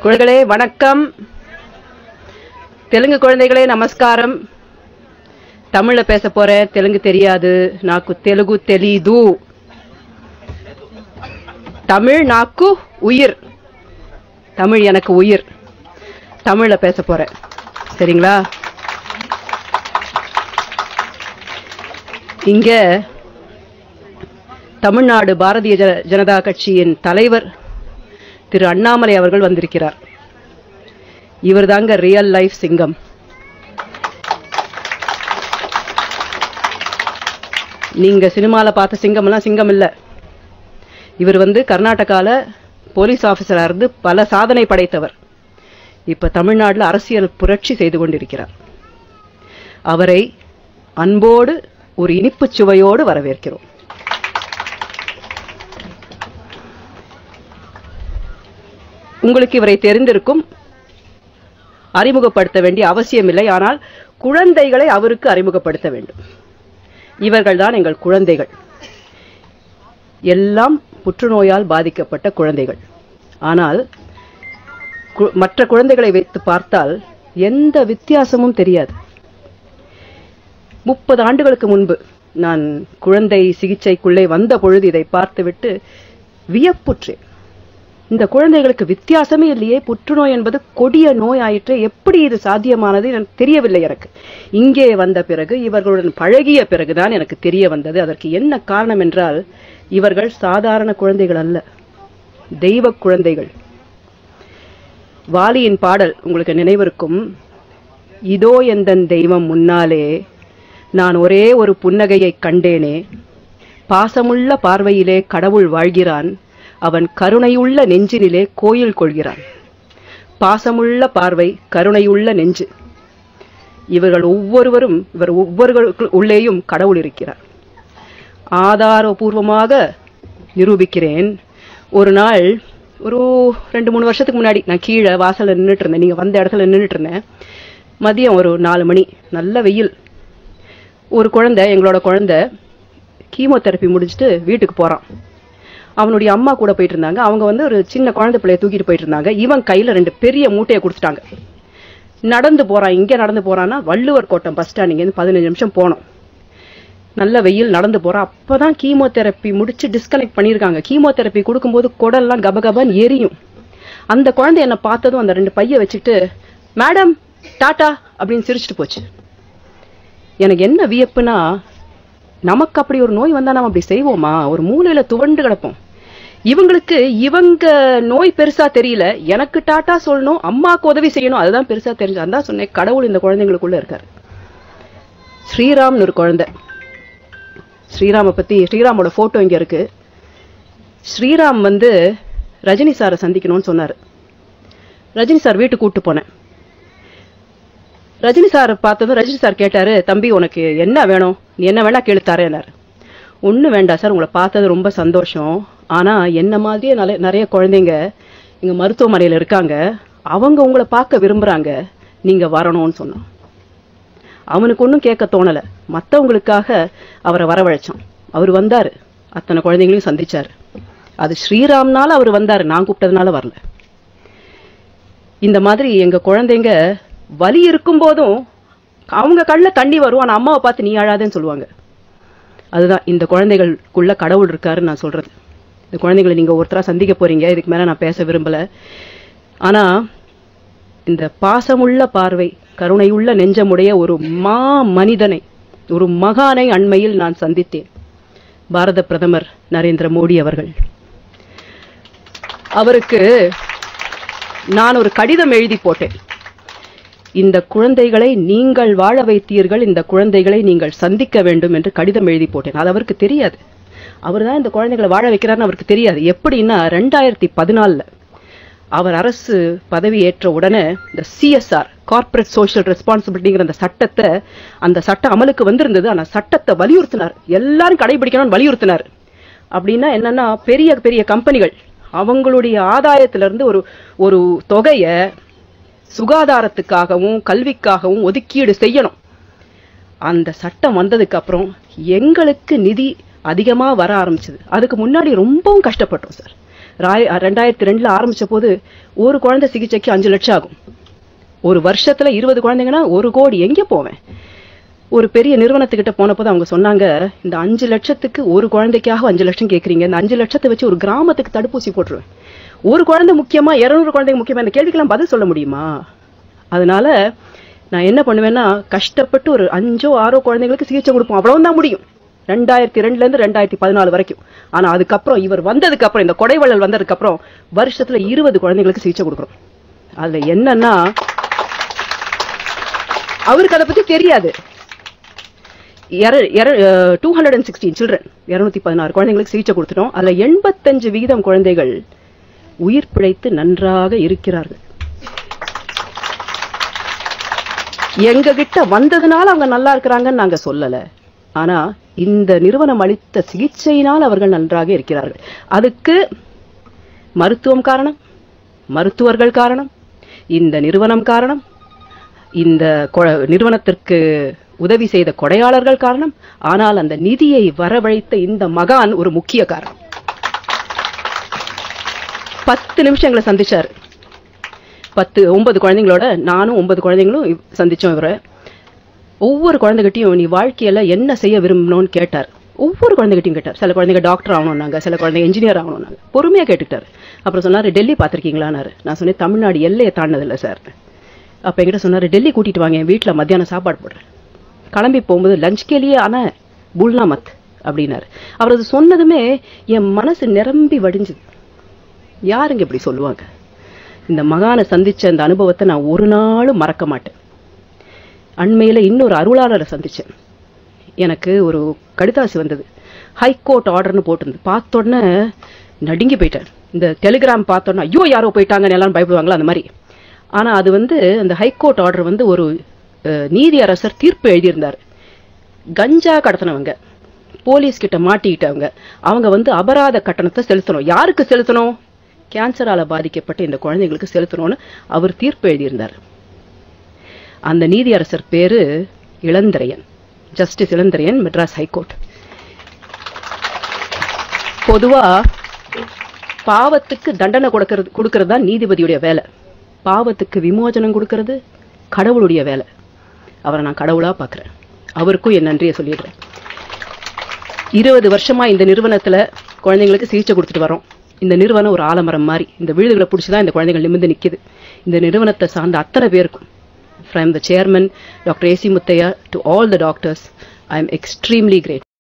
குழந்தைகளே வணக்கம் தெலுங்கு குழந்தைகளே நமஸ்காரம் தமிழ்ல பேச போறேன் தெலுங்கு தெரியாது నాకు తెలుగు తెలీదు தமிழ் நாக்கு உயிர் தமிழ் எனக்கு உயிர் தமிழ்ல பேச போறேன் சரிங்களா இங்க தமிழ்நாடு பாரதிய ஜன- ஜனதா கட்சியின் தலைவர் திரு அண்ணாமலை அவர்கள் வந்திருக்கிறார் இவர் தாங்க ரியல் லைஃப் சிங்கம் நீங்க சினிமால பார்த்த சிங்கம் எல்லாம் சிங்கம் இல்ல இவர் வந்து கர்நாடகால போலீஸ் ஆபீசரா இருந்து பல சாதனை படைத்தவர் இப்ப தமிழ்நாட்டுல அரசியல் புரட்சி செய்து கொண்டிருக்கிறார் அவரை அன்போடு ஒரு இனிப்புச் சுவையோடு வரவேற்கிறோம் உங்களுக்கு இவரை தெரிந்திருக்கும் அறிமுகப்படுத்த வேண்டிய அவசியமில்லை ஆனால் குழந்தைகளை அவருக்கு அறிமுகப்படுத்த வேண்டும் இவர்கள்தான் எங்கள் குழந்தைகள் எல்லாம் புற்றுநோயால் பாதிக்கப்பட்ட குழந்தைகள் ஆனால் கு- மற்ற குழந்தைகளை வைத்து பார்த்தால் எந்த வித்தியாசமும் தெரியாது முப்பது ஆண்டுகளுக்கு முன்பு நான் குழந்தை சிகிச்சைக்குள்ளே வந்த பொழுது இதை பார்த்துவிட்டு வியப்புற்றேன் இந்த குழந்தைகளுக்கு வித்தியாசமே இல்லையே புற்றுநோய் என்பது கொடிய நோய் ஆயிற்று எப்படி இது சாத்தியமானது எனக்கு தெரியவில்லை எனக்கு இங்கே வந்த பிறகு இவர்களுடன் பழகிய பிறகுதான் எனக்கு தெரிய வந்தது அதற்கு என்ன காரணம் என்றால் இவர்கள் சாதாரண குழந்தைகள் அல்ல தெய்வ குழந்தைகள் வாலியின் பாடல் உங்களுக்கு நினைவிருக்கும் இதோ எந்தன் தெய்வம் முன்னாலே நான் ஒரே ஒரு புன்னகையைக் கண்டேனே பாசமுள்ள பார்வையிலே கடவுள் வாழ்கிறான் அவன் கருணையுள்ள நெஞ்சினிலே கோயில் கொள்கிறான் பாசமுள்ள பார்வை கருணையுள்ள நெஞ்சு இவர்கள் ஒவ்வொருவரும் இவர் ஒவ்வொருவருக்கு உள்ளேயும் கடவுள் இருக்கிறார் ஆதாரபூர்வமாக நிரூபிக்கிறேன் ஒரு நாள் ஒரு ரெண்டு மூணு வருஷத்துக்கு முன்னாடி நான் கீழே வாசல்ல நின்றுட்டு இருந்தேன் நீங்க வந்த இடத்துல நின்றுட்டு இருந்தேன் மதியம் ஒரு நாலு மணி நல்ல வெயில் ஒரு குழந்தை எங்களோட குழந்தை கீமோதெரப்பி முடிச்சுட்டு வீட்டுக்கு போறான் அவனுடைய அம்மா கூட போயிட்டு இருந்தாங்க அவங்க வந்து ஒரு சின்ன குழந்தை பிள்ளைய தூக்கிட்டு போயிட்டு இருந்தாங்க இவன் கையில ரெண்டு பெரிய மூட்டையை கொடுத்துட்டாங்க நடந்து போறான் இங்க நடந்து போறான்னா வள்ளுவர் கோட்டம் பஸ் ஸ்டாண்ட் இருந்து பதினஞ்சு நிமிஷம் போனோம் நல்ல வெயில் நடந்து போறான் அப்பதான் கீமோதெரப்பி முடிச்சு டிஸ்கனெக்ட் பண்ணிருக்காங்க கீமோதெரப்பி கொடுக்கும்போது குடல்லாம் கபகபன்னு எரியும் அந்த குழந்தை என்ன பார்த்ததும் அந்த ரெண்டு பைய வச்சுட்டு மேடம் டாடா அப்படின்னு சிரிச்சிட்டு போச்சு எனக்கு என்ன வியப்புனா நமக்கு அப்படி ஒரு நோய் வந்தா நம்ம அப்படி செய்வோமா ஒரு மூலையில துவண்டு கிடப்போம் இவங்களுக்கு இவங்க நோய் பெருசா தெரியல எனக்கு டாட்டா சொல்லணும் அம்மாக்கு உதவி செய்யணும் அதுதான் பெருசா தெரிஞ்சு அதான் சொன்னேன் கடவுள் இந்த குழந்தைங்களுக்குள்ள இருக்காரு ஸ்ரீராம்னு ஒரு குழந்தை ஸ்ரீராம பத்தி ஸ்ரீராமோட போட்டோ இங்க இருக்கு ஸ்ரீராம் வந்து ரஜினி சாரை சந்திக்கணும்னு சொன்னாரு ரஜினி சார் வீட்டுக்கு கூட்டு போனேன் ரஜினி சார் பார்த்ததும் ரஜினி சார் கேட்டாரு தம்பி உனக்கு என்ன வேணும் நீ என்ன வேணா கேளு தரேன்னாரு ஒன்றும் வேண்டாம் சார் உங்களை பார்த்தது ரொம்ப சந்தோஷம் ஆனா என்ன மாதிரியே நிறைய நிறைய குழந்தைங்க இங்க மருத்துவமனையில இருக்காங்க அவங்க உங்களை பார்க்க விரும்புறாங்க நீங்க வரணும்னு சொன்னான் அவனுக்கு ஒன்றும் கேட்க தோணல மத்தவங்களுக்காக அவரை வரவழைச்சான் அவர் வந்தாரு அத்தனை குழந்தைங்களையும் சந்திச்சாரு அது ஸ்ரீராம்னால அவர் வந்தாரு நான் கூப்பிட்டதுனால வரல இந்த மாதிரி எங்க குழந்தைங்க வலி இருக்கும் போதும் அவங்க கண்ணுல தண்ணி வரும் ஆனா அம்மாவை பார்த்து நீ அழாதேன்னு சொல்லுவாங்க அதுதான் இந்த குழந்தைகளுக்குள்ள கடவுள் இருக்காருன்னு நான் சொல்றது இந்த குழந்தைகளை நீங்க ஒருத்தரா சந்திக்க போறீங்க இதுக்கு மேல நான் பேச விரும்பல ஆனா இந்த பாசமுள்ள பார்வை கருணையுள்ள நெஞ்சமுடைய ஒரு மா மனிதனை ஒரு மகானை அண்மையில் நான் சந்தித்தேன் பாரத பிரதமர் நரேந்திர மோடி அவர்கள் அவருக்கு நான் ஒரு கடிதம் எழுதி போட்டேன் இந்த குழந்தைகளை நீங்கள் வாழ வைத்தீர்கள் இந்த குழந்தைகளை நீங்கள் சந்திக்க வேண்டும் என்று கடிதம் எழுதி போட்டேன் அது அவருக்கு தெரியாது அவர் தான் இந்த குழந்தைகளை வாழ வைக்கிறாருன்னு அவருக்கு தெரியாது எப்படின்னா ரெண்டாயிரத்தி பதினாலில் அவர் அரசு பதவி ஏற்ற உடனே இந்த சிஎஸ்ஆர் கார்ப்பரேட் சோஷியல் ரெஸ்பான்சிபிலிட்டிங்கிற அந்த சட்டத்தை அந்த சட்டம் அமலுக்கு வந்திருந்தது அந்த சட்டத்தை வலியுறுத்தினார் எல்லாரும் கடைபிடிக்கணும்னு வலியுறுத்தினார் அப்படின்னா என்னன்னா பெரிய பெரிய கம்பெனிகள் அவங்களுடைய ஆதாயத்துல இருந்து ஒரு ஒரு தொகையை சுகாதாரத்துக்காகவும் கல்விக்காகவும் ஒதுக்கீடு செய்யணும் அந்த சட்டம் வந்ததுக்கு அப்புறம் எங்களுக்கு நிதி அதிகமா வர ஆரம்பிச்சது அதுக்கு முன்னாடி ரொம்பவும் கஷ்டப்பட்டோம் சார் ராய் ரெண்டாயிரத்தி ரெண்டுல ஆரம்பிச்ச போது ஒரு குழந்தை சிகிச்சைக்கு அஞ்சு லட்சம் ஆகும் ஒரு வருஷத்துல இருபது குழந்தைங்கன்னா ஒரு கோடி எங்க போவேன் ஒரு பெரிய நிறுவனத்துக்கிட்ட போனப்போ அவங்க சொன்னாங்க இந்த அஞ்சு லட்சத்துக்கு ஒரு குழந்தைக்காக அஞ்சு லட்சம் கேக்குறீங்க இந்த அஞ்சு லட்சத்தை வச்சு ஒரு கிராமத்துக்கு தடுப்பூசி போட்டுருவேன் ஒரு குழந்தை முக்கியமா இருநூறு குழந்தைங்க முக்கியமா இந்த கேள்விக்கெல்லாம் பதில் சொல்ல முடியுமா அதனால நான் என்ன பண்ணுவேன்னா கஷ்டப்பட்டு ஒரு அஞ்சோ ஆறோ குழந்தைங்களுக்கு சிகிச்சை கொடுப்போம் அவ்வளவு தான் முடியும் ரெண்டாயிரத்தி ரெண்டுல இருந்து ரெண்டாயிரத்தி பதினாலு வரைக்கும் ஆனா அதுக்கப்புறம் இவர் வந்ததுக்கு அப்புறம் இந்த கொடைவள்ளல் வந்ததுக்கு அப்புறம் வருஷத்துல இருபது குழந்தைங்களுக்கு சிகிச்சை கொடுக்குறோம் அதுல என்னன்னா அவருக்கு அதை பத்தி தெரியாது two hundred and sixteen children இருநூத்தி பதினாறு குழந்தைங்களுக்கு சிகிச்சை கொடுத்துட்டோம் அதுல எண்பத்தஞ்சு விகிதம் குழந்தைகள் உயிர் பிழைத்து நன்றாக இருக்கிறார்கள் எங்க கிட்ட வந்ததுனால அவங்க நல்லா இருக்கிறாங்கன்னு நாங்க சொல்லல ஆனா இந்த நிறுவனம் அளித்த சிகிச்சையினால் அவர்கள் நன்றாக இருக்கிறார்கள் அதுக்கு மருத்துவம் காரணம் மருத்துவர்கள் காரணம் இந்த நிறுவனம் காரணம் இந்த கொ- நிறுவனத்திற்கு உதவி செய்த கொடையாளர்கள் காரணம் ஆனால் அந்த நிதியை வரவழைத்த இந்த மகான் ஒரு முக்கிய காரணம் பத்து நிமிஷம் எங்களை சந்திச்சாரு பத்து ஒன்பது குழந்தைங்களோட நானும் ஒன்பது குழந்தைங்களும் இவ்- சந்திச்சோம் இவரை ஒவ்வொரு குழந்தைகிட்டையும் நீ வாழ்க்கையில என்ன செய்ய விரும்பணும்னு கேட்டார் ஒவ்வொரு குழந்தைகிட்டையும் கேட்டார் சில குழந்தைங்க டாக்டர் ஆகணும்னாங்க சில குழந்தைங்க இன்ஜினியர் ஆகணும்னாங்க பொறுமையா கேட்டுக்கிட்டாரு அப்புறம் சொன்னாரு டெல்லி பார்த்திருக்கீங்களான்னாரு நான் சொன்னேன் தமிழ்நாடு எல்லையை தாண்டதில்லை சார் அப்ப என்கிட்ட சொன்னாரு டெல்லி கூட்டிட்டு வாங்க என் வீட்டுல மத்தியானம் சாப்பாடு போடுறேன் கிளம்பி போகும்போது லஞ்ச் கேலியே ஆன புல்னா மத் அப்படின்னாரு அவர் அது சொன்னதுமே என் மனசு நிரம்பி வடிஞ்சுது யாருங்க இப்படி சொல்லுவாங்க இந்த மகானை சந்திச்ச அந்த அனுபவத்தை நான் ஒரு நாளும் மறக்க மாட்டேன் அண்மையில இன்னொரு அருளாளரை சந்திச்சேன் எனக்கு ஒரு கடிதாசி வந்தது ஹைகோர்ட் ஆர்டர்னு போட்டிருந்து பார்த்த உடனே நடுங்கி போயிட்டேன் இந்த டெலிகிராம் பார்த்த உடனே ஐயோ யாரோ போயிட்டாங்கன்னு எல்லாரும் பயப்படுவாங்களா அந்த மாதிரி ஆனா அது வந்து அந்த ஹைகோர்ட் ஆர்டர் வந்து ஒரு அஹ், நீதியரசர் தீர்ப்பு எழுதியிருந்தார் கஞ்சா கடத்தினவங்க போலீஸ் கிட்ட மாட்டிக்கிட்டவங்க அவங்க வந்து அபராத கட்டணத்தை செலுத்தணும் யாருக்கு செலுத்தணும் கேன்சரால பாதிக்கப்பட்ட இந்த குழந்தைங்களுக்கு செலுத்தணும்னு அவர் தீர்ப்பு எழுதியிருந்தார் அந்த நீதியரசர் பேரு இளந்திரையன் ஜஸ்டிஸ் இளந்திரையன் மெட்ராஸ் ஹைகோர்ட் பொதுவா பாவத்துக்கு தண்டனை கொடுக்கறது கொடுக்கறது தான் நீதிபதியுடைய வேலை பாவத்துக்கு விமோசனம் கொடுக்கறது கடவுளுடைய வேலை அவரை நான் கடவுளா பார்க்கிறேன் அவருக்கும் என் நன்றியை சொல்லிடுறேன் இருபது வருஷமா இந்த நிறுவனத்துல குழந்தைங்களுக்கு சிகிச்சை கொடுத்துட்டு வரோம் இந்த நிறுவனம் ஒரு ஆலமரம் மாதிரி இந்த வீடுகளை பிடிச்சிதான் இந்த குழந்தைகள் நிமிர்ந்து நிக்குது இந்த நிறுவனத்தை சார்ந்த அத்தனை பேருக்கும் from the chairman doctor AC Muthiah to all the doctors I am extremely great